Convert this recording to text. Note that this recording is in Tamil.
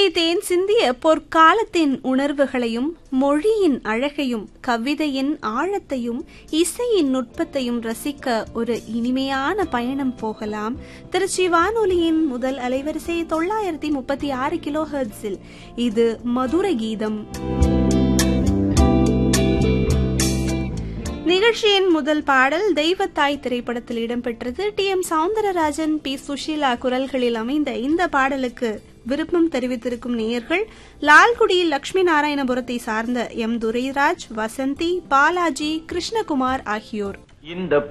இன்னிசை தேன் சிந்திய பொற்காலத்தின் உணர்வுகளையும் மொழியின் அழகையும் கவிதையின் ஆழத்தையும் இசையின் நுட்பத்தையும் ரசிக்க ஒரு இனிமையான பயணம் போகலாம் திருச்சி வானொலியின் முதல் அலைவரிசை தொள்ளாயிரத்தி முப்பத்தி ஆறு கிலோ ஹெர்ட்ஸில் இது மதுர கீதம் நிகழ்ச்சியின் முதல் பாடல் தெய்வத்தாய் திரைப்படத்தில் இடம்பெற்றது T M Soundararajan P Susheela குரல்களில் அமைந்த இந்த பாடலுக்கு விருப்பம் தெரிவித்திருக்கும் நேயர்கள் லால்குடியில் லட்சுமி நாராயணபுரத்தை சார்ந்த எம் துரைராஜ் வசந்தி பாலாஜி கிருஷ்ணகுமார் ஆகியோர் இந்த